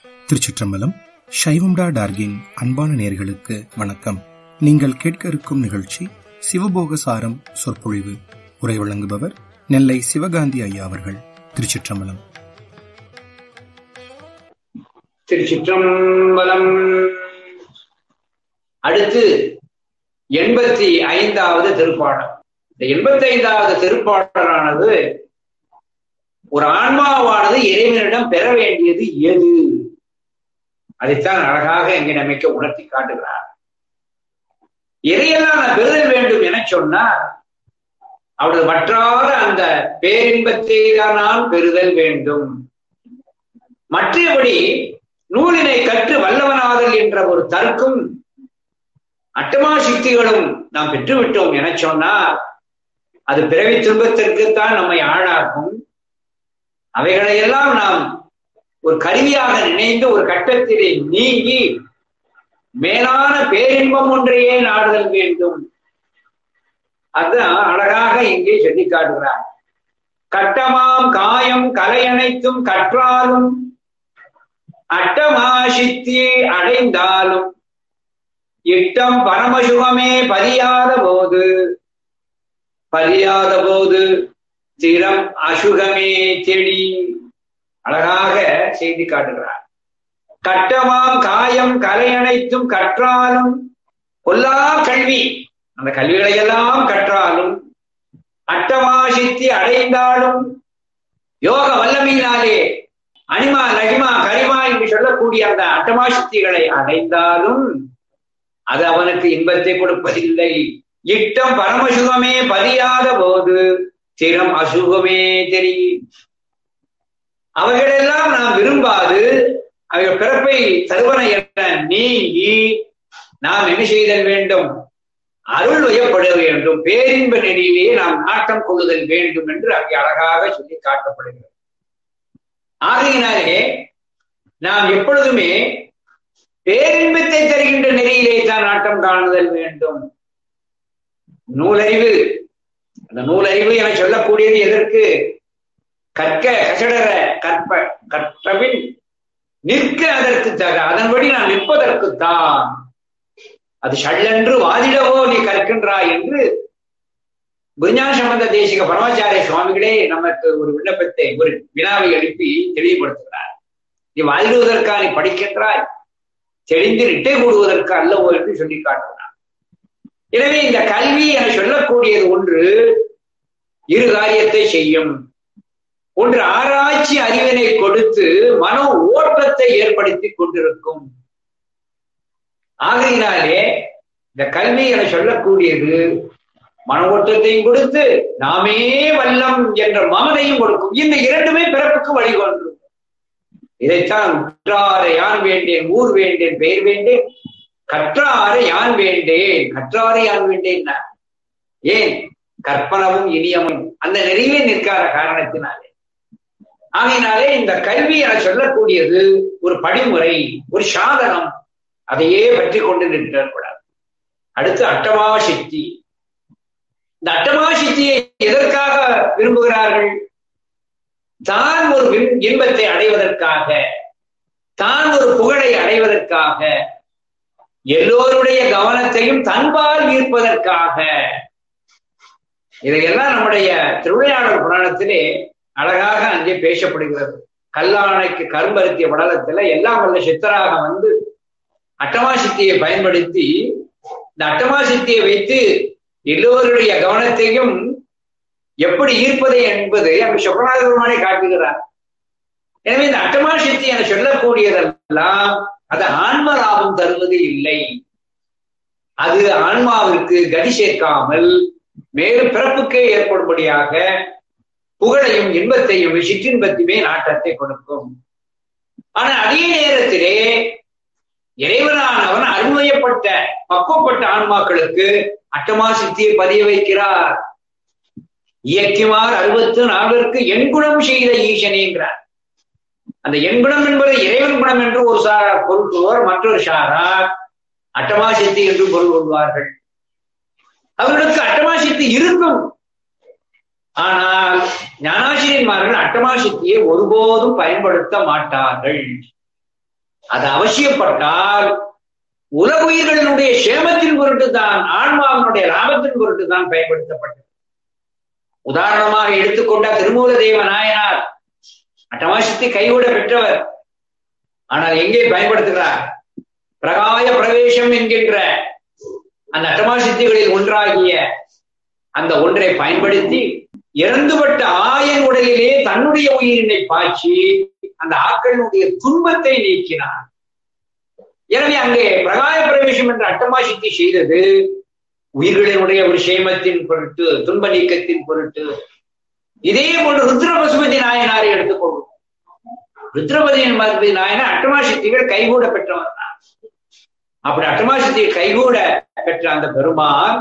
திருச்சிற்றம்பலம் சைவம்டா டார்கின் அன்பான நேர்களுக்கு வணக்கம் நீங்கள் கேட்க இருக்கும் நிகழ்ச்சி சிவபோக சாரம் சொற்பொழிவு உரை வழங்குபவர் நெல்லை சிவகாந்தி ஐயா அவர்கள் திருச்சிற்றம்பலம் திருச்சிற்றம்பலம் அடுத்து எண்பத்தி ஐந்தாவது திருப்பாடல் இந்த எண்பத்தி ஐந்தாவது திருப்பாடலானது ஒரு ஆன்மாவானது இறைவனிடம் பெற வேண்டியது எது அதைத்தான் அழகாக இங்கே நமக்கு உணர்த்தி காட்டுகிறார் இறையெல்லாம் நான் பெறுதல் வேண்டும் என சொன்னார் அவரது வற்றாத அந்த பேரின்பத்தை தான் நான் பெறுதல் வேண்டும் மற்றபடி நூலினை கற்று வல்லவனாதல் என்ற ஒரு தர்க்கும் அட்டமா சித்திகளும் நாம் பெற்றுவிட்டோம் என சொன்னால் அது பிறவி துன்பத்திற்குத்தான் நம்மை ஆளாக்கும் அவைகளையெல்லாம் நாம் ஒரு கருவியாக நினைந்து ஒரு கட்டத்திலே நீங்கி மேலான பேரின்பம் ஒன்றையே நாடுதல் வேண்டும் அதுதான் அழகாக இங்கே சொல்லி காட்டுகிறார் கட்டமாம் காயம் கலையனைத்தும் கற்றாலும் அட்டமாசித்தி அடைந்தாலும் இட்டம் பரமசுகமே பதியாத போது பதியாத போது திறம் அசுகமே செடி அழகாக செய்தி காட்டுகிறார் கட்டமாம் காயம் கலை அனைத்தும் கற்றாலும் கொல்லா கல்வி அந்த கல்விகளை எல்லாம் கற்றாலும் அட்டமா சித்தி அடைந்தாலும் யோக வல்லமையினாலே அனிமா லகிமா கரிமா என்று சொல்லக்கூடிய அந்த அட்டமா சித்திகளை அடைந்தாலும் அது அவனுக்கு இன்பத்தை கொடுப்பதில்லை இட்டம் பரமசுகமே பதியாத போது திறம் அசுகமே தெரியும் அவைகளெல்லாம் நாம் விரும்பாது அவைகள் பிறப்பை தருவன என நீங்கி நாம் என்ன செய்தல் வேண்டும் அருள் வயப்பட வேண்டும் பேரின்ப நெறியிலே நாம் நாட்டம் கொள்ளுதல் வேண்டும் என்று அங்கே அழகாக சொல்லி காட்டப்படுகிறது ஆகையினாலே நாம் எப்பொழுதுமே பேரின்பத்தை தருகின்ற நெறியிலே தான் நாட்டம் காணுதல் வேண்டும் நூலறிவு அந்த நூலறிவு என சொல்லக்கூடியது எதற்கு கற்க கசடர கற்ப கற்றபின் நிற்க அதற்கு தக அதன்படி நான் நிற்பதற்குத்தான் அது சள்ளென்று வாதிடவோ நீ கற்கின்றாய் என்று குருஞான சம்பந்த தேசிக பரமாச்சாரிய சுவாமிகளே நமக்கு ஒரு விண்ணப்பத்தை ஒரு வினாவை எழுப்பி தெளிவுபடுத்துகிறார் நீ வாதிடுவதற்கா நீ படிக்கின்றாய் தெளிந்து நிட்டை கூடுவதற்கு அல்லவோ என்று சொல்லி காட்டுகிறார் எனவே இந்த கல்வி என சொல்லக்கூடியது ஒன்று இரு காரியத்தை செய்யும் ஒன்று ஆராய்ச்சி அறிவினை கொடுத்து மன ஓட்டத்தை ஏற்படுத்தி கொண்டிருக்கும் ஆகையினாலே இந்த கல்வி என சொல்லக்கூடியது மன ஓட்டத்தையும் கொடுத்து நாமே வல்லம் என்ற மமதையும் கொடுக்கும் இந்த இரண்டுமே பிறப்புக்கு வழிகொன்றும் இதைத்தான் கற்றாரை யான் வேண்டேன் ஊர் வேண்டேன் பெயர் வேண்டேன் கற்றாரை யான் வேண்டேன் கற்றாரை யான் வேண்டேன் ஏன் கற்பனவும் இனியமும் அந்த நெறியிலே நிற்காத காரணத்தினாலே ஆகையினாலே இந்த கல்வி என சொல்லக்கூடியது ஒரு படிமுறை ஒரு சாதனம் அதையே பற்றி கொண்டு நிற்கக்கூடாது அடுத்து அட்டமா சித்தி இந்த அட்டமா சித்தியை எதற்காக விரும்புகிறார்கள் தான் ஒரு இன்பத்தை அடைவதற்காக தான் ஒரு புகழை அடைவதற்காக எல்லோருடைய கவனத்தையும் தன்பால் ஈர்ப்பதற்காக இதையெல்லாம் நம்முடைய திருவிளையாடல் புராணத்திலே அழகாக அங்கே பேசப்படுகிறது கல்லாணைக்கு கரும்பருத்திய படலத்துல எல்லாம் வல்ல சித்தராக வந்து அட்டமா சித்தியை பயன்படுத்தி இந்த அட்டமா சித்தியை வைத்து எல்லோருடைய கவனத்தையும் எப்படி ஈர்ப்பது என்பது அங்கு சொக்கநாத பெருமானை காட்டுகிறார் எனவே இந்த அட்டமா சித்தி என சொல்லக்கூடியதெல்லாம் அது ஆன்ம லாபம் தருவது இல்லை அது ஆன்மாவிற்கு கதி சேர்க்காமல் மேலும் பிறப்புக்கே ஏற்படும்படியாக புகழையும் இன்பத்தையும் சிற்றின்பத்தையுமே நாட்டத்தை கொடுக்கும் ஆனா அதே நேரத்திலே இறைவனானவன் அருள்மயப்பட்ட பக்குவப்பட்ட ஆன்மாக்களுக்கு அட்டமா சித்தியை பதிய வைக்கிறார் இயக்கிமார் அறுபத்து நான்கிற்கு எண்குணம் செய்த ஈசனேங்கிறார் அந்த எண்குணம் என்பது இறைவன் குணம் என்று ஒரு சாரார் பொருள் கொள்வார் மற்றொரு சாரார் அட்டமா சித்தி என்று பொருள் கொள்வார்கள் அவர்களுக்கு அட்டமா சித்தி இருக்கும் ஆனால் ஞானாசிரியன்மார்கள் அட்டமா சித்தியை ஒருபோதும் பயன்படுத்த மாட்டார்கள் அது அவசியப்பட்டால் உலகுயிர்களினுடைய சேமத்தின் பொருட்டு தான் ஆன்மாவினுடைய லாபத்தின் பொருட்டு தான் பயன்படுத்தப்பட்டது உதாரணமாக எடுத்துக்கொண்ட திருமூல தேவ நாயனார் அட்டமாசக்தி கைவிட பெற்றவர் ஆனால் எங்கே பயன்படுத்துகிறார் பிரகாய பிரவேசம் என்கின்ற அந்த அட்டமாசித்திகளில் ஒன்றாகிய அந்த ஒன்றை பயன்படுத்தி இறந்துபட்ட ஆயன் உடலிலே தன்னுடைய உயிரினை பாய்ச்சி அந்த ஆக்களினுடைய துன்பத்தை நீக்கினார் எனவே அங்கே பிரகாய பிரவேசம் என்ற அட்டமாசித்தி செய்தது உயிர்களினுடைய ஒரு சேமத்தின் பொருட்டு துன்ப நீக்கத்தின் பொருட்டு இதே போன்று ருத்ரபசுபதி நாயனாரை எடுத்துக்கொள்வோம் ருத்ரபதியின் மருதி நாயனார் அட்டமாசித்திகள் கைகூட பெற்றவர் தான் அப்படி அட்டமாசித்தியை கைகூட பெற்ற அந்த பெருமான்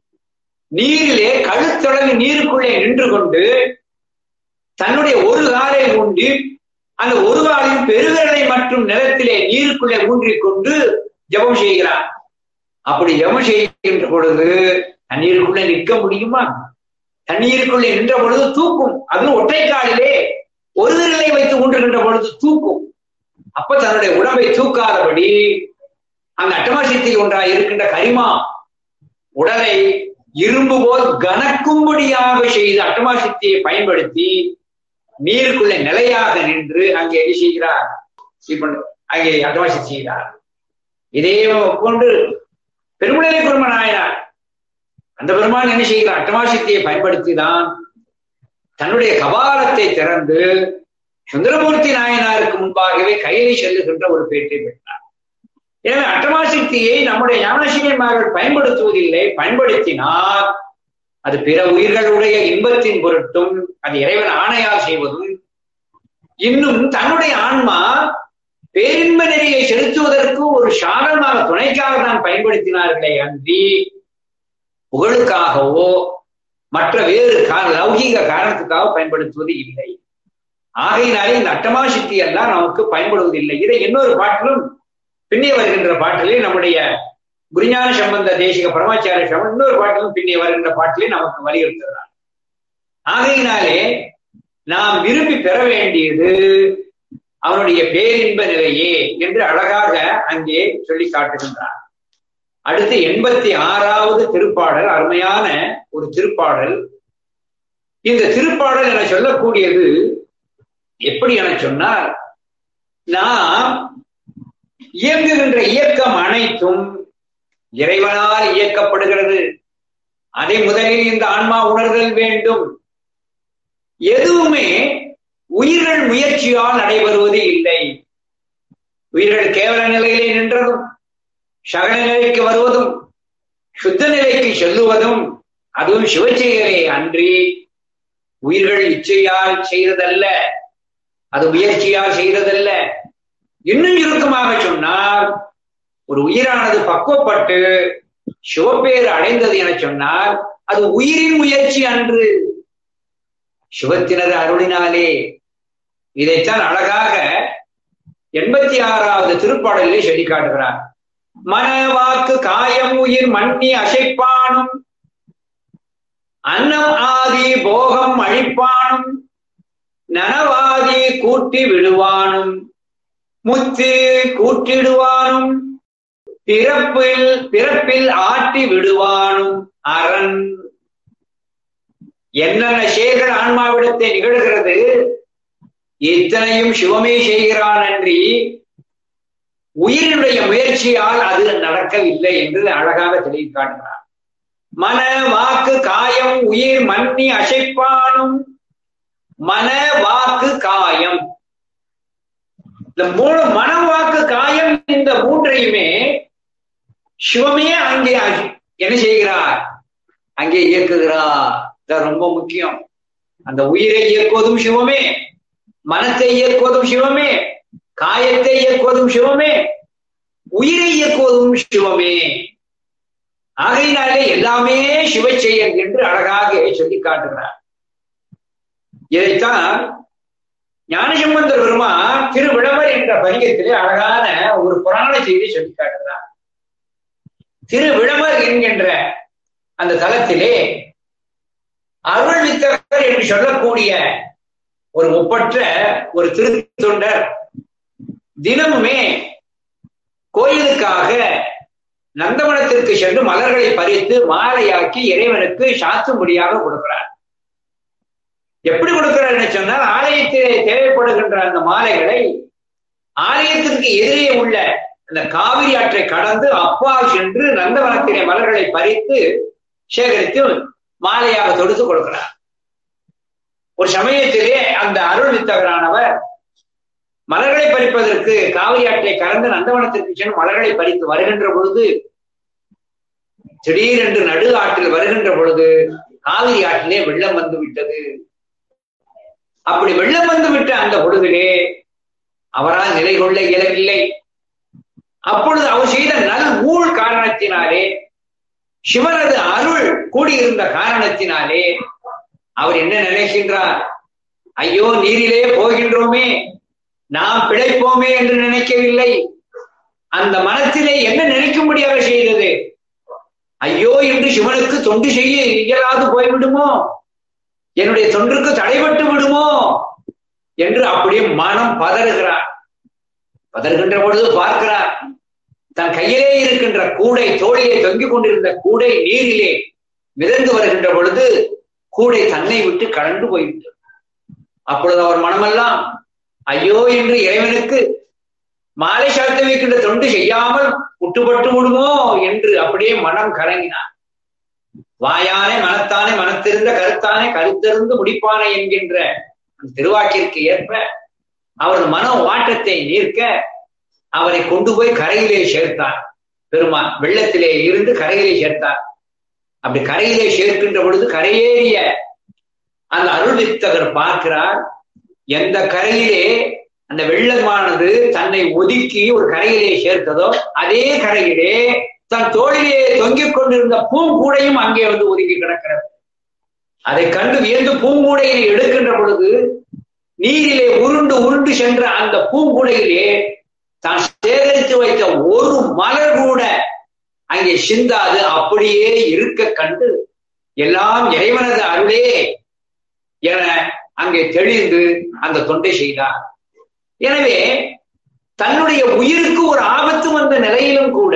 நீரிலே கழுத்தளவு நீருக்குள்ளே நின்று கொண்டு தன்னுடைய ஒரு காலை ஊண்டி அந்த ஒரு காலின் பெருவிரலை மற்றும் நிலத்திலே நீருக்குள்ளே ஊன்றிக் கொண்டு ஜபம் செய்கிறார் அப்படி ஜபம் செய்கின்ற பொழுது தண்ணீருக்குள்ளே நிற்க முடியுமா தண்ணீருக்குள்ளே நின்ற பொழுது தூக்கும் அதுவும் ஒற்றை காலிலே ஒரு விரலை வைத்து ஊன்றுகின்ற பொழுது தூக்கும் அப்ப தன்னுடைய உடம்பை தூக்காதபடி அந்த அட்டமாசித்தி ஒன்றாக இருக்கின்ற கரிமா உடலை இரும்பு போல் கனக்கும்படியாக செய்து அட்டமாசித்தியை பயன்படுத்தி நீருக்குள்ளே நிலையாக நின்று அங்கே என்ன செய்கிறார் அங்கே அட்டமாசி செய்கிறார் இதே கொண்டு பெருமநிலை குரும நாயனார் அந்த பெருமான் என்ன செய்கிறார் அட்டமாசித்தியை பயன்படுத்தி தான் தன்னுடைய கபாலத்தை திறந்து சுந்தரமூர்த்தி நாயனாருக்கு முன்பாகவே கையிலே செல்லுகின்ற ஒரு பேட்டை பெற்றார் எனவே அட்டமாசக்தியை நம்முடைய ஞானசீகன்மார்கள் பயன்படுத்துவதில்லை பயன்படுத்தினால் அது பிற உயிர்களுடைய இன்பத்தின் பொருட்டும் அது இறைவன் ஆணையால் செய்வதும் இன்னும் தன்னுடைய ஆன்மா பேரின்ப நெறியை செலுத்துவதற்கு ஒரு சாதனமாக துணைக்காக தான் பயன்படுத்தினார்களே அன்றி புகழுக்காகவோ மற்ற வேறு லௌகீக காரணத்துக்காக பயன்படுத்துவது இல்லை ஆகையினாலே இந்த அட்டமாசக்தி எல்லாம் நமக்கு பயன்படுவதில்லை இதை இன்னொரு பாட்டிலும் பின்னே வருகின்ற பாட்டிலே நம்முடைய குருஞான சம்பந்த தேசிக பரமாச்சாரிய சம்பந்தம் இன்னொரு பாட்டிலும் பின்னே வருகின்ற பாட்டிலே நமக்கு வலியுறுத்துகிறார் ஆகையினாலே நாம் விரும்பி பெற வேண்டியது அவனுடைய பேரின்ப நிலையே என்று அழகாக அங்கே சொல்லி காட்டுகின்றார் அடுத்து எண்பத்தி ஆறாவது திருப்பாடல் அருமையான ஒரு திருப்பாடல் இந்த திருப்பாடல் என சொல்லக்கூடியது எப்படி என சொன்னால் நாம் இயங்குகின்ற இயக்கம் அனைத்தும் இறைவனால் இயக்கப்படுகிறது அதை முதலில் இந்த ஆன்மா உணர்தல் வேண்டும் எதுவுமே உயிர்கள் முயற்சியால் நடைபெறுவது இல்லை உயிர்கள் கேவல நிலையிலே நின்றதும் சகல நிலைக்கு வருவதும் சுத்த நிலைக்கு செல்லுவதும் அதுவும் சிவச்செயலே அன்றி உயிர்கள் இச்சையால் செய்ததல்ல அது முயற்சியால் செய்ததல்ல இன்னும் இறுக்கமாக சொன்னால் ஒரு உயிரானது பக்குவப்பட்டு சிவப்பேறு அடைந்தது என சொன்னால் அது உயிரின் முயற்சி அன்று சிவத்தினது அருளினாலே இதைத்தான் அழகாக எண்பத்தி ஆறாவது திருப்பாடலிலே சொல்லி காட்டுகிறார் மன வாக்கு காயம் உயிர் மண்ணி அசைப்பானும் அன்னம் ஆதி போகம் அழிப்பானும் நனவாதி கூட்டி விடுவானும் முத்து கூட்டிடுவானும் பிறப்பில் பிறப்பில் ஆட்டி விடுவானும் அரண் என்னென்ன செயல்கள் ஆன்மாவிடத்தை நிகழ்கிறது இத்தனையும் சிவமே செய்கிறான் அன்றி உயிரினுடைய முயற்சியால் அது நடக்கவில்லை என்று அழகாக தெளிவு காட்டுகிறார் மன வாக்கு காயம் உயிர் மண்ணி அசைப்பானும் மன வாக்கு காயம் இந்த மூணு மன வாக்கு காயம் இந்த மூன்றையுமே சிவமே அங்கே என்ன செய்கிறார் அங்கே இயக்குகிறார் ரொம்ப முக்கியம் அந்த உயிரை இயக்குவதும் சிவமே மனத்தை இயக்குவதும் சிவமே காயத்தை இயக்குவதும் சிவமே உயிரை இயக்குவதும் சிவமே ஆகையினாலே எல்லாமே சிவ செயல் என்று அழகாக சொல்லி காட்டுகிறார் இதைத்தான் ஞானசம்பந்தர் பெருமான் திருவிழவர் என்ற பதிகத்திலே அழகான ஒரு புராண செய்தி சொல்லி காட்டுகிறார் திருவிழவர் என்கின்ற அந்த தலத்திலே அருள் வித்தகர் என்று சொல்லக்கூடிய ஒரு ஒப்பற்ற ஒரு திருத்தொண்டர் தினமுமே கோயிலுக்காக நந்தவனத்திற்கு சென்று மலர்களை பறித்து மாலையாக்கி இறைவனுக்கு சாத்தும்படியாக கொடுக்கிறார் எப்படி கொடுக்கிறார் சொன்னால் ஆலயத்திலே தேவைப்படுகின்ற அந்த மாலைகளை ஆலயத்திற்கு எதிரே உள்ள அந்த காவிரி ஆற்றை கடந்து அப்பா சென்று நந்தவனத்திலே மலர்களை பறித்து சேகரித்து மாலையாக தொடுத்து கொடுக்கிறார் ஒரு சமயத்திலே அந்த அருள் வித்தகரானவர் மலர்களை பறிப்பதற்கு காவிரி ஆற்றை கடந்து நந்தவனத்திற்கு சென்று மலர்களை பறித்து வருகின்ற பொழுது திடீரென்று நடு ஆற்றில் வருகின்ற பொழுது காவிரி ஆற்றிலே வெள்ளம் வந்து விட்டது அப்படி வெள்ளம் வந்து விட்ட அந்த பொழுதிலே அவரால் நிலை கொள்ள இயலவில்லை அப்பொழுது அவர் செய்த நல் ஊழ் காரணத்தினாலே சிவனது அருள் கூடியிருந்த காரணத்தினாலே அவர் என்ன நினைக்கின்றார் ஐயோ நீரிலே போகின்றோமே நாம் பிழைப்போமே என்று நினைக்கவில்லை அந்த மனத்திலே என்ன நினைக்கும்படியாக செய்தது ஐயோ என்று சிவனுக்கு தொண்டு செய்ய இயலாது போய்விடுமோ என்னுடைய தொன்றுக்கு தடைபட்டு விடுமோ என்று அப்படியே மனம் பதறுகிறார் பதறுகின்ற பொழுது பார்க்கிறார் தன் கையிலே இருக்கின்ற கூடை தோழிலே தொங்கிக் கொண்டிருந்த கூடை நீரிலே மிதந்து வருகின்ற பொழுது கூடை தன்னை விட்டு கடந்து போய்விட்டது அப்பொழுது அவர் மனமெல்லாம் ஐயோ என்று இறைவனுக்கு மாலை சாத்த வைக்கின்ற தொண்டு செய்யாமல் முட்டுப்பட்டு விடுமோ என்று அப்படியே மனம் கலங்கினார் வாயானே மனத்தானே மனத்திருந்த கருத்தானே கருத்திருந்து முடிப்பானே என்கின்ற திருவாக்கிற்கு ஏற்ப அவரது மன வாட்டத்தை நீர்க்க அவரை கொண்டு போய் கரையிலே சேர்த்தார் பெருமான் வெள்ளத்திலே இருந்து கரையிலே சேர்த்தார் அப்படி கரையிலே சேர்க்கின்ற பொழுது கரையேறிய அந்த அருள் வித்தகர் பார்க்கிறார் எந்த கரையிலே அந்த வெள்ளமானது தன்னை ஒதுக்கி ஒரு கரையிலே சேர்த்ததோ அதே கரையிலே தன் தோளிலே தொங்கிக் கொண்டிருந்த பூங்கூடையும் அங்கே வந்து ஒதுங்கி கிடக்கிறது அதை கண்டு வியந்து பூங்கூடையை எடுக்கின்ற பொழுது நீரிலே உருண்டு உருண்டு சென்ற அந்த பூங்குடையிலே தான் சேகரித்து வைத்த ஒரு மலர் கூட அங்கே சிந்தாது அப்படியே இருக்க கண்டு எல்லாம் இறைவனது அருளே என அங்கே தெளிந்து அந்த தொண்டை செய்தார் எனவே தன்னுடைய உயிருக்கு ஒரு ஆபத்து வந்த நிலையிலும் கூட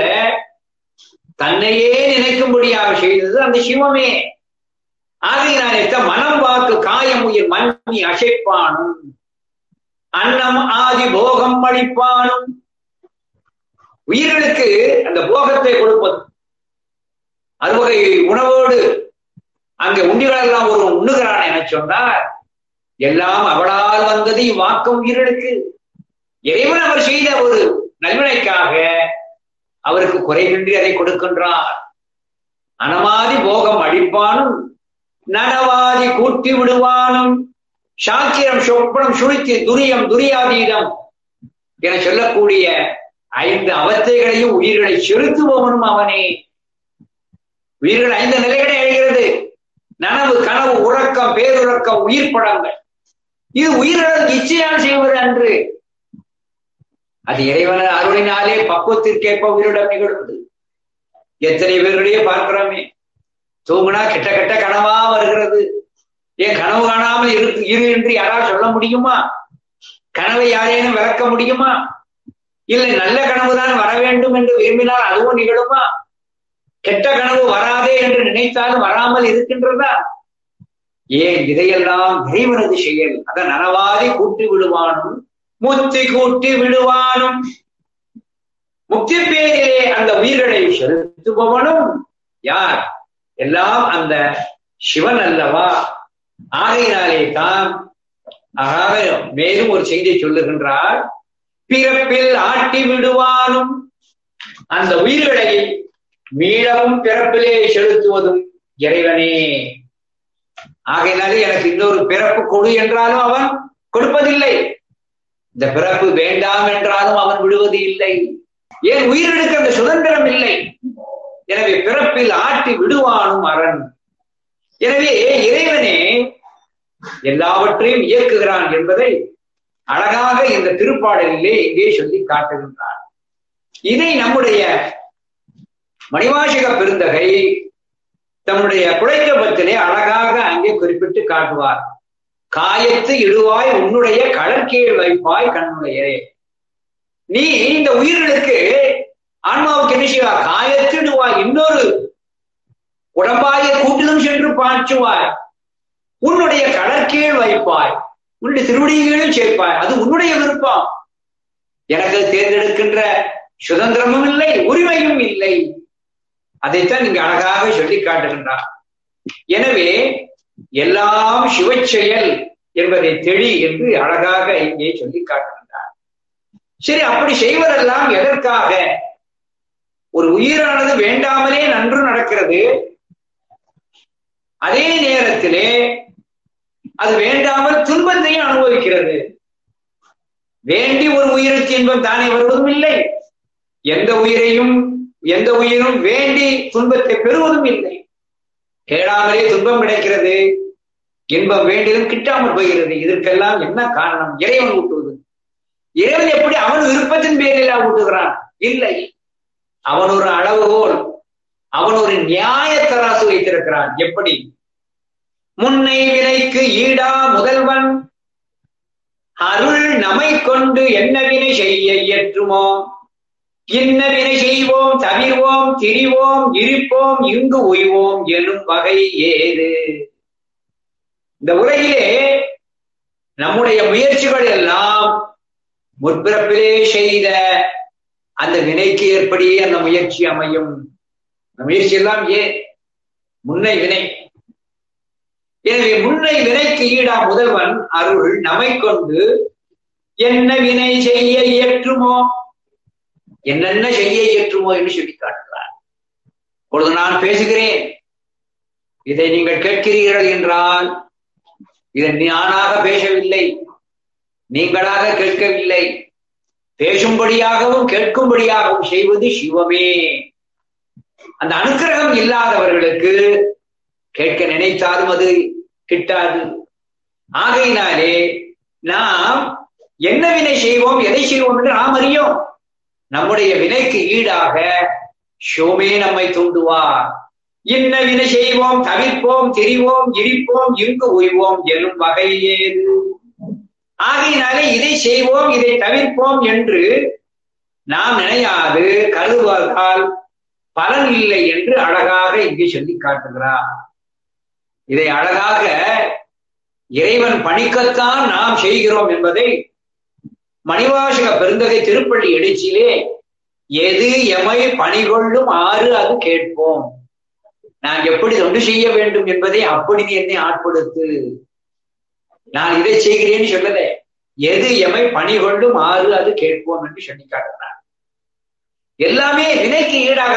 தன்னையே நினைக்கும்படியாக செய்தது அந்த சிவமே ஆகையினாலே மனம் வாக்கு காயம் உயிர் மண்ணி அசைப்பானும் அன்னம் ஆதி போகம் அளிப்பானும் உயிர்களுக்கு அந்த போகத்தை கொடுப்பது அறுவகை உணவோடு அங்கே உண்டிகள் எல்லாம் ஒரு உண்ணுகிறான் என சொன்னார் எல்லாம் அவளால் வந்தது இவ்வாக்கம் உயிர்களுக்கு இறைவன் அவர் செய்த ஒரு நல்வினைக்காக அவருக்கு குறைவின்றி அதை கொடுக்கின்றார் அனமாதி போகம் அழிப்பானும் நனவாதி கூட்டி விடுவானும் சாக்கிரம் சொப்பனம் சுழித்து துரியம் துரியாதீதம் என சொல்லக்கூடிய ஐந்து அவத்தைகளையும் உயிர்களை செலுத்துபவனும் அவனே உயிர்கள் ஐந்து நிலைகளை எழுகிறது நனவு கனவு உறக்கம் பேருறக்கம் உயிர் படங்கள் இது உயிர்கள் இச்சையால் செய்வது அன்று அது இறைவன அருளினாலே பக்குவத்திற்கேற்ப உயிரிடம் நிகழ்வது எத்தனை பேருடைய பார்க்கிறோமே தூங்குனா கெட்ட கெட்ட கனவா வருகிறது ஏன் கனவு காணாமல் இரு இரு என்று யாரால் சொல்ல முடியுமா கனவை யாரேனும் விளக்க முடியுமா இல்லை நல்ல கனவுதான் வர வேண்டும் என்று விரும்பினால் அதுவும் நிகழுமா கெட்ட கனவு வராதே என்று நினைத்தாலும் வராமல் இருக்கின்றதா ஏன் இதையெல்லாம் இறைவனது செயல் அதன் நனவாதி கூட்டி விடுவானும் முத்தி கூட்டி விடுவானும் முக்தி பேரிலே அந்த உயிர்களை செலுத்துபவனும் யார் எல்லாம் அந்த சிவன் அல்லவா ஆகையினாலே தான் ஆக மேலும் ஒரு செய்தி சொல்லுகின்றார் பிறப்பில் ஆட்டி விடுவானும் அந்த உயிர்களை மீளவும் பிறப்பிலே செலுத்துவதும் இறைவனே ஆகையினாலே எனக்கு இன்னொரு பிறப்பு கொடு என்றாலும் அவன் கொடுப்பதில்லை இந்த பிறப்பு வேண்டாம் என்றாலும் அவன் விடுவது இல்லை ஏன் உயிரினுக்கு அந்த சுதந்திரம் இல்லை எனவே பிறப்பில் ஆட்டி விடுவானும் அரண் எனவே இறைவனே எல்லாவற்றையும் இயக்குகிறான் என்பதை அழகாக இந்த திருப்பாடலிலே இங்கே சொல்லி காட்டுகின்றார் இதை நம்முடைய மணிவாசக பெருந்தகை தம்முடைய குழைக்கபத்திலே அழகாக அங்கே குறிப்பிட்டு காட்டுவார் காயத்து இடுவாய் உன்னுடைய கடற்கீழ் வைப்பாய் கண்ணுடைய நீ இந்த உயிர்களுக்கு ஆன்மாவுக்கு என்ன செய்வார் காயத்திடுவாய் இன்னொரு உடம்பாய கூட்டிலும் சென்று பாய்ச்சுவாய் உன்னுடைய கடற்கீழ் வைப்பாய் உன்னுடைய திருவடிகளில் சேர்ப்பாய் அது உன்னுடைய விருப்பம் எனக்கு தேர்ந்தெடுக்கின்ற சுதந்திரமும் இல்லை உரிமையும் இல்லை அதைத்தான் நீங்க அழகாக சொல்லி காட்டுகின்றார் எனவே எல்லாம் சிவச்செயல் என்பதை தெளி என்று அழகாக இங்கே சொல்லி காட்டுகின்றார் சரி அப்படி செய்வதெல்லாம் எதற்காக ஒரு உயிரானது வேண்டாமலே நன்று நடக்கிறது அதே நேரத்திலே அது வேண்டாமல் துன்பத்தையும் அனுபவிக்கிறது வேண்டி ஒரு உயிருக்கு இன்பம் தானே வருவதும் இல்லை எந்த உயிரையும் எந்த உயிரும் வேண்டி துன்பத்தை பெறுவதும் இல்லை கேளாமலே துன்பம் கிடைக்கிறது இன்பம் வேண்டியதும் கிட்டாமல் போகிறது இதற்கெல்லாம் என்ன காரணம் இறைவன் ஊட்டுவது இறைவன் எப்படி அவன் விருப்பத்தின் பேரில் ஊட்டுகிறான் இல்லை அவன் ஒரு அளவுகோல் அவன் ஒரு நியாய தராசு வைத்திருக்கிறான் எப்படி முன்னை வினைக்கு ஈடா முதல்வன் அருள் நமை கொண்டு என்ன வினை செய்ய இயற்றுமோ இன்ன வினை செய்வோம் தவிர்வோம் திரிவோம் இருப்போம் இங்கு உய்வோம் எனும் வகை ஏது இந்த உலகிலே நம்முடைய முயற்சிகள் எல்லாம் முற்பிறப்பிலே செய்த அந்த வினைக்கு ஏற்படியே அந்த முயற்சி அமையும் அந்த முயற்சி எல்லாம் ஏன் முன்னை வினை எனவே முன்னை வினைக்கு ஈடா முதல்வன் அருள் நமை கொண்டு என்ன வினை செய்ய இயற்றுமோ என்னென்ன செய்ய இயற்றுமோ என்று சொல்லி காட்டுகிறார் பொழுது நான் பேசுகிறேன் இதை நீங்கள் கேட்கிறீர்கள் என்றால் இதை நானாக பேசவில்லை நீங்களாக கேட்கவில்லை பேசும்படியாகவும் கேட்கும்படியாகவும் செய்வது சிவமே அந்த அனுக்கிரகம் இல்லாதவர்களுக்கு கேட்க நினைத்தாலும் அது கிட்டாது ஆகையினாலே நாம் என்ன வினை செய்வோம் எதை செய்வோம் என்று நாம் அறியோம் நம்முடைய வினைக்கு ஈடாக சிவமே நம்மை தூண்டுவார் இன்ன வினை செய்வோம் தவிர்ப்போம் திரிவோம் இருப்போம் இங்கு உய்வோம் எனும் வகை ஏது ஆகையினாலே இதை செய்வோம் இதை தவிர்ப்போம் என்று நாம் நினையாது கருதுவதால் பலன் இல்லை என்று அழகாக இங்கு சொல்லி காட்டுகிறார் இதை அழகாக இறைவன் பணிக்கத்தான் நாம் செய்கிறோம் என்பதை மணிவாசக பெருந்தகை திருப்பள்ளி எழுச்சியிலே எது எமை பணிகொள்ளும் ஆறு அது கேட்போம் நான் எப்படி தொண்டு செய்ய வேண்டும் என்பதை அப்படி நீ என்னை ஆட்படுத்து நான் இதை செய்கிறேன்னு சொல்லல எது எமை பணிகொள்ளும் ஆறு அது கேட்போம் என்று சொல்லி காட்டுறார் எல்லாமே வினைக்கு ஈடாக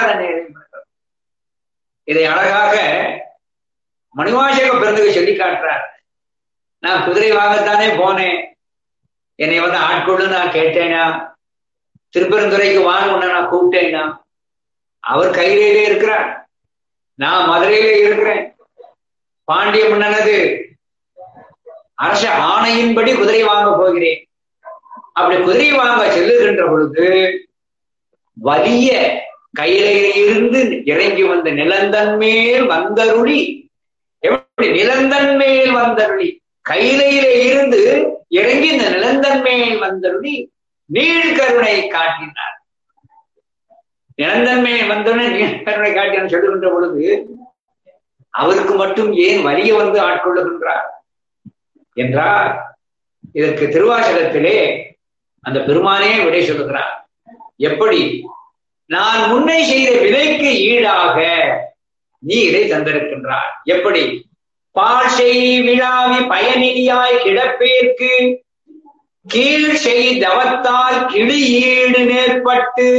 இதை அழகாக மணிவாசக பிறந்தகை சொல்லி காட்டுறார் நான் குதிரை வாங்கத்தானே போனேன் என்னை வந்து ஆட்கொண்டு நான் கேட்டேனா திருப்பெருந்துறைக்கு வாங்க உன்ன நான் கூப்பிட்டேனா அவர் கையிலே இருக்கிறார் நான் மதுரையிலே இருக்கிறேன் பாண்டிய முன்னனது அரச ஆணையின்படி குதிரை வாங்க போகிறேன் அப்படி குதிரை வாங்க செல்லுகின்ற பொழுது வலிய கையிலிருந்து இறங்கி வந்த நிலந்தன் மேல் வந்தருளி எப்படி நிலந்தன் மேல் வந்தருளி கையிலையில இருந்து இறங்கி இந்த நிலந்தன் மேல் வந்தருளி நீள் கருணை காட்டினார் நிலந்தன் மேல் வந்தருளி நீள் கருணை காட்டினார் சொல்லுகின்ற பொழுது அவருக்கு மட்டும் ஏன் வலிய வந்து ஆட்கொள்ளுகின்றார் என்றால் இதற்கு திருவாசகத்திலே அந்த பெருமானே விடை சொல்லுகிறார் எப்படி நான் முன்னை செய்த விலைக்கு ஈடாக நீ இதை தந்திருக்கின்றார் எப்படி பால் செய் விழாவி பயனிலியாய் கிடப்பேற்கு கீழ் செய் தவத்தால் கிளி ஈடு நேர்பட்டு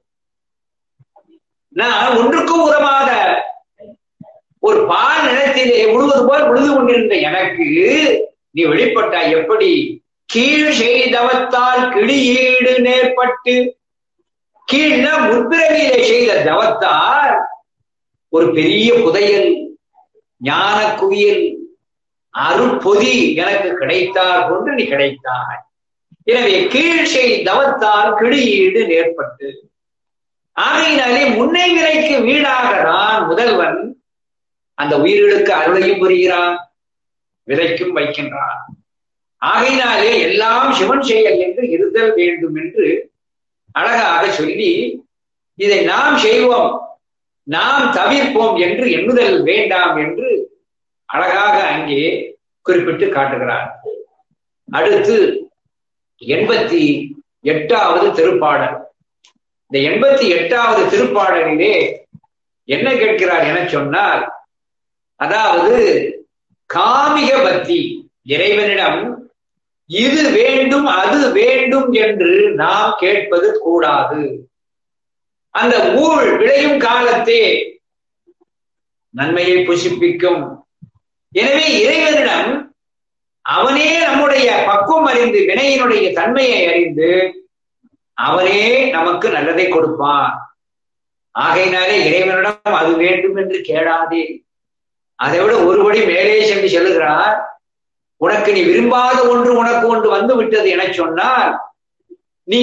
நான் ஒன்றுக்கும் உதவாத ஒரு பால் நிலத்திலே உழுவது போல் உழுது கொண்டிருந்த எனக்கு நீ வெளிப்பட்டாய் எப்படி கீழ் செய்தவத்தால் கிளியீடு நேர்பட்டு கீழ்னா முற்பிறவியிலே செய்த தவத்தால் ஒரு பெரிய புதையல் ஞான குவியல் அருட்பொதி எனக்கு கிடைத்தார் கொண்டு நீ கிடைத்தாய் எனவே கீழ் செய் தவத்தால் கிளியீடு நேர்பட்டு ஆகையினாலே முன்னை விலைக்கு வீடாக நான் முதல்வன் அந்த உயிர்களுக்கு அருளையும் புரிகிறான் விதைக்கும் வைக்கின்றான் ஆகையினாலே எல்லாம் சிவன் செயல் என்று இருத்தல் வேண்டும் என்று அழகாக சொல்லி இதை நாம் செய்வோம் நாம் தவிர்ப்போம் என்று எண்ணுதல் வேண்டாம் என்று அழகாக அங்கே குறிப்பிட்டு காட்டுகிறார் அடுத்து எண்பத்தி எட்டாவது திருப்பாடல் இந்த எண்பத்தி எட்டாவது திருப்பாடலிலே என்ன கேட்கிறார் என சொன்னால் அதாவது காமிக பக்தி இறைவனிடம் இது வேண்டும் அது வேண்டும் என்று நாம் கேட்பது கூடாது அந்த ஊழ் விளையும் காலத்தே நன்மையை புசிப்பிக்கும் எனவே இறைவனிடம் அவனே நம்முடைய பக்குவம் அறிந்து வினையினுடைய தன்மையை அறிந்து அவனே நமக்கு நல்லதை கொடுப்பான் ஆகையினாலே இறைவனிடம் அது வேண்டும் என்று கேளாதே அதை விட ஒருபடி மேலே சென்று செல்லுகிறார் உனக்கு நீ விரும்பாத ஒன்று உனக்கு ஒன்று வந்து விட்டது என சொன்னால் நீ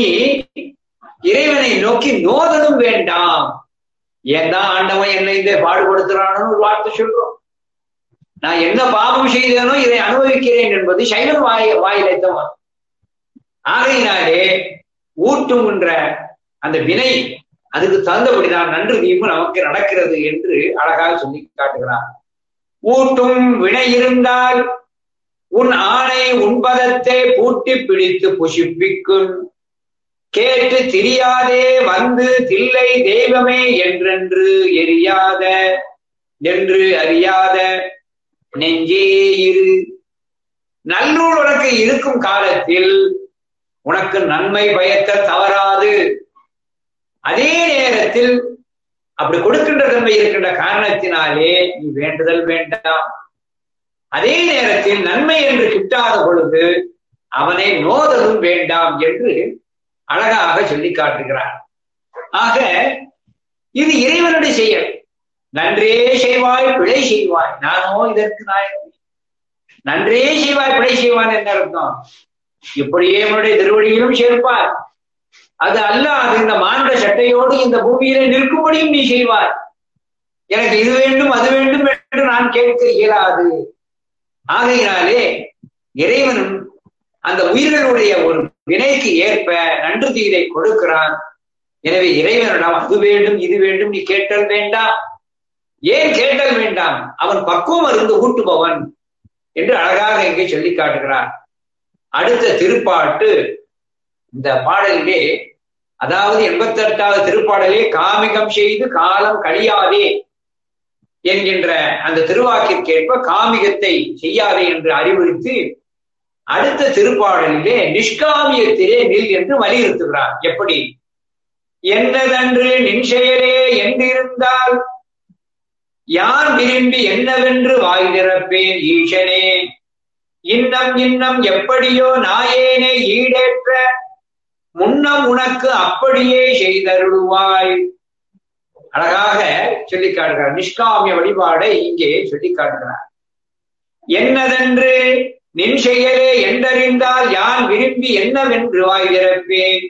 இறைவனை நோக்கி நோதலும் வேண்டாம் ஏன் தான் ஆண்டவன் என்னை இந்த பாடுபடுத்துறானு ஒரு வார்த்தை சொல்றோம் நான் என்ன பாவம் செய்தனோ இதை அனுபவிக்கிறேன் என்பது சைவன் வாய் வாயிலைத்தவன் ஆகையினாலே ஊட்டுகின்ற அந்த வினை அதுக்கு தகுந்தபடிதான் நன்று தீர்வு நமக்கு நடக்கிறது என்று அழகாக சொல்லி காட்டுகிறார் ஊட்டும் வினை இருந்தால் உன் ஆணை உண்பதத்தை பூட்டி பிடித்து புஷிப்பிக்கும் கேட்டு திரியாதே வந்து தில்லை தெய்வமே என்றென்று எரியாத என்று அறியாத நெஞ்சே இரு நல்லூர் உனக்கு இருக்கும் காலத்தில் உனக்கு நன்மை பயத்த தவறாது அதே நேரத்தில் அப்படி கொடுக்கின்ற தன்மை இருக்கின்ற காரணத்தினாலே நீ வேண்டுதல் வேண்டாம் அதே நேரத்தில் நன்மை என்று கிட்டாத பொழுது அவனை நோதலும் வேண்டாம் என்று அழகாக சொல்லி காட்டுகிறார் ஆக இது இறைவனுடைய செயல் நன்றே செய்வாய் பிழை செய்வாய் நானோ இதற்கு நாயகம் நன்றே செய்வாய் பிழை செய்வான் என்ன அர்த்தம் இப்படியே என்னுடைய திருவடியிலும் சேர்ப்பார் அது அல்ல அது இந்த மாண்ட சட்டையோடு இந்த பூமியிலே நிற்கும்படியும் நீ செய்வார் எனக்கு இது வேண்டும் அது வேண்டும் என்று நான் கேட்க இயலாது ஆகையினாலே இறைவனும் அந்த உயிர்களுடைய ஒரு வினைக்கு ஏற்ப நன்று தீரை கொடுக்கிறான் எனவே இறைவனிடம் அது வேண்டும் இது வேண்டும் நீ கேட்டல் வேண்டாம் ஏன் கேட்டல் வேண்டாம் அவன் பக்குவம் இருந்து ஊட்டுபவன் என்று அழகாக இங்கே சொல்லி காட்டுகிறார் அடுத்த திருப்பாட்டு இந்த பாடலிலே அதாவது எண்பத்தி எட்டாவது திருப்பாடலே காமிகம் செய்து காலம் கழியாதே என்கின்ற அந்த திருவாக்கிற்கேற்ப காமிகத்தை செய்யாதே என்று அறிவுறுத்தி அடுத்த திருப்பாடலிலே நிஷ்காமியத்திலே நில் என்று வலியுறுத்துகிறார் எப்படி என்னதன்று நின் செயலே என்றிருந்தால் யான் விரும்பி என்னவென்று வாய் திறப்பேன் ஈசனே இன்னம் இன்னம் எப்படியோ நாயேனே ஈடேற்ற முன்னம் உனக்கு அப்படியே செய்தருளுவாய் அழகாக சொல்லி காட்டுகிறார் நிஷ்காமிய வழிபாடை இங்கே சொல்லி காட்டுகிறார் என்னதென்று நின் செயலே என்றறிந்தால் யான் விரும்பி என்னவென்று வாய் திறப்பேன்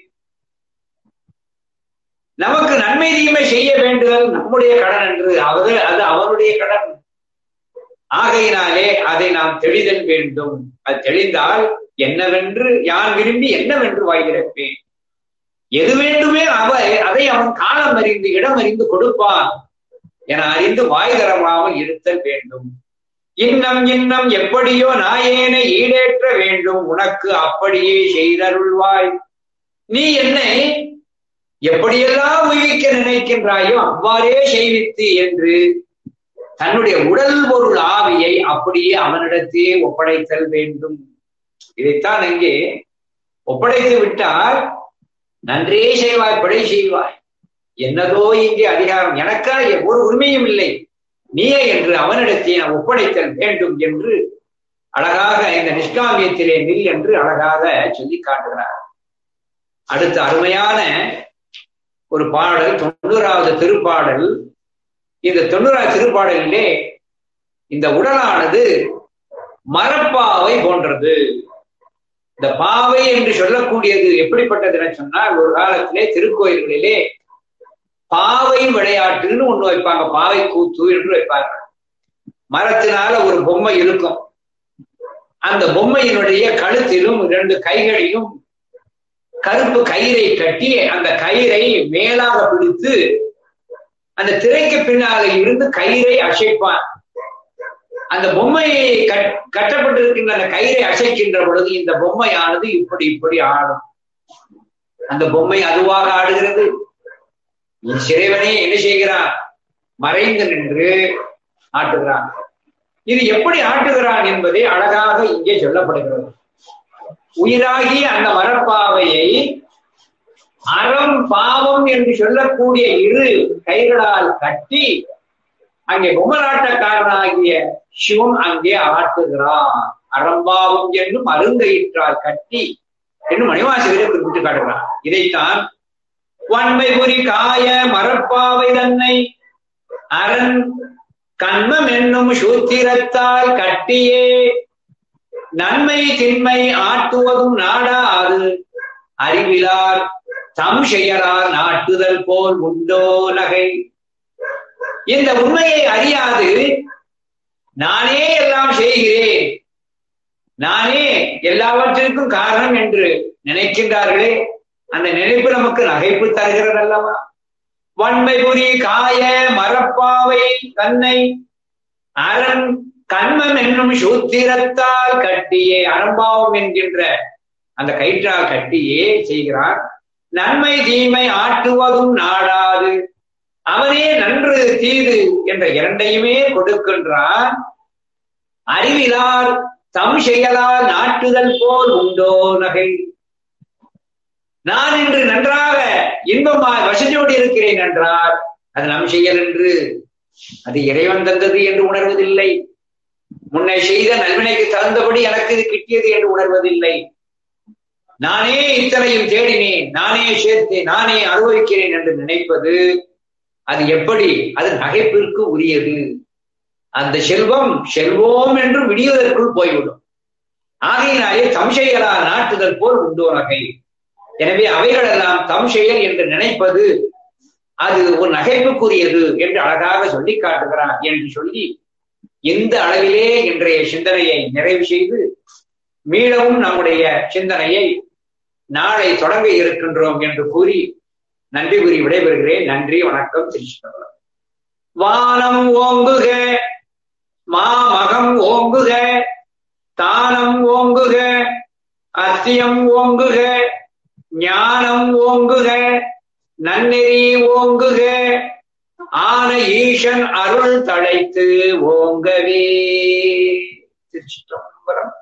நமக்கு நன்மை தீமை செய்ய வேண்டுதல் நம்முடைய கடன் என்று அது அது அவனுடைய கடன் ஆகையினாலே அதை நாம் தெளிதல் வேண்டும் அது தெளிந்தால் என்னவென்று யான் விரும்பி என்னவென்று வாய்கிறப்பேன் எது வேண்டுமே அவ அதை அவன் காலம் அறிந்து இடம் அறிந்து கொடுப்பான் என அறிந்து வாய் தரமாமல் இருத்தல் வேண்டும் இன்னம் இன்னம் எப்படியோ நாயேனை ஈடேற்ற வேண்டும் உனக்கு அப்படியே செய்தருள்வாய் நீ என்னை எப்படியெல்லாம் உயிர்க்க நினைக்கின்றாயோ அவ்வாறே செய்வித்து என்று தன்னுடைய உடல் பொருள் ஆவியை அப்படியே அவனிடத்தே ஒப்படைத்தல் வேண்டும் இதைத்தான் அங்கே ஒப்படைத்து விட்டால் நன்றே செய்வாய் பிழை செய்வாய் என்னதோ இங்கே அதிகாரம் எனக்கா ஒரு உரிமையும் இல்லை நீயே என்று அவனிடத்தே நான் ஒப்படைத்தல் வேண்டும் என்று அழகாக இந்த நிஷ்காமியத்திலே நில் என்று அழகாக சொல்லி காட்டுகிறார் அடுத்த அருமையான ஒரு பாடல் தொண்ணூறாவது திருப்பாடல் இந்த தொண்ணூறாவது திருப்பாடலிலே இந்த உடலானது மரப்பாவை போன்றது இந்த பாவை என்று சொல்லக்கூடியது எப்படிப்பட்டது என சொன்னால் ஒரு காலத்திலே திருக்கோயில்களிலே பாவை விளையாட்டுன்னு ஒண்ணு வைப்பாங்க பாவை கூத்து என்று வைப்பாங்க மரத்தினால ஒரு பொம்மை இருக்கும் அந்த பொம்மையினுடைய கழுத்திலும் இரண்டு கைகளிலும் கருப்பு கயிறை கட்டி அந்த கயிறை மேலாக பிடித்து அந்த திரைக்கு பின்னால இருந்து கயிறை அசைப்பான் அந்த பொம்மையை கட்டப்பட்டிருக்கின்ற அந்த கயிறை அசைக்கின்ற பொழுது இந்த பொம்மையானது இப்படி இப்படி ஆடும் அந்த பொம்மை அதுவாக ஆடுகிறது சிறைவனே என்ன செய்கிறான் மறைந்து நின்று ஆட்டுகிறான் இது எப்படி ஆட்டுகிறான் என்பதை அழகாக இங்கே சொல்லப்படுகிறது உயிராகிய அந்த மரப்பாவையை அறம் பாவம் என்று சொல்லக்கூடிய இரு கைகளால் கட்டி அங்கே பொம்மலாட்டக்காரனாகிய சிவன் அங்கே ஆட்டுகிறான் அறம்பாவம் என்றும் அருங்கயிற்றால் கட்டி என்று மணிவாசகரை குறிப்பிட்டு காட்டுகிறான் இதைத்தான் வன்மை புரி காய மரப்பாவை தன்னை அரண் கண்மம் என்னும் சூத்திரத்தால் கட்டியே நன்மை திண்மை ஆட்டுவதும் நாடாது அறிவிலார் தம் செயலார் நாட்டுதல் போல் உண்டோ நகை இந்த உண்மையை அறியாது நானே எல்லாம் செய்கிறேன் நானே எல்லாவற்றிற்கும் காரணம் என்று நினைக்கின்றார்களே அந்த நினைப்பு நமக்கு நகைப்பு தருகிறது அல்லவா வன்மை புரி காய மரப்பாவை தன்னை அரண் கண்மம் என்னும் சூத்திரத்தால் கட்டியே அறம்பாவம் என்கின்ற அந்த கயிற்றால் கட்டியே செய்கிறார் நன்மை தீமை ஆட்டுவதும் நாடாது அவனே நன்று தீது என்ற இரண்டையுமே கொடுக்கின்றான் அறிவிலார் தம் செயலால் நாட்டுதல் போல் உண்டோ நகை நான் இன்று நன்றாக இன்பமாய் வசதியோடு இருக்கிறேன் என்றால் அது நம் செயல் என்று அது இறைவன் தந்தது என்று உணர்வதில்லை முன்னை செய்த நல்வினைக்கு தகுந்தபடி எனக்கு இது கிட்டியது என்று உணர்வதில்லை நானே இத்தனையும் தேடினேன் நானே சேர்த்தேன் நானே அனுபவிக்கிறேன் என்று நினைப்பது அது எப்படி அது நகைப்பிற்கு உரியது அந்த செல்வம் செல்வோம் என்று விடியதற்குள் போய்விடும் ஆகையினாலே தம் செயலா நாட்டுதல் போல் உண்டோ நகை எனவே அவைகளெல்லாம் தம் செயல் என்று நினைப்பது அது ஒரு நகைப்புக்குரியது என்று அழகாக சொல்லி காட்டுகிறார் என்று சொல்லி எந்த அளவிலே இன்றைய சிந்தனையை நிறைவு செய்து மீளவும் நம்முடைய சிந்தனையை நாளை தொடங்க இருக்கின்றோம் என்று கூறி நன்றி கூறி விடைபெறுகிறேன் நன்றி வணக்கம் திருச்சிதம்பரம் வானம் ஓங்குக மாமகம் ஓங்குக தானம் ஓங்குக அத்தியம் ஓங்குக ஞானம் ஓங்குக நன்னெறி ஓங்குக ஆன ஈசன் அருள் தழைத்து ஓங்கவே திருச்சிற்றம்பலம்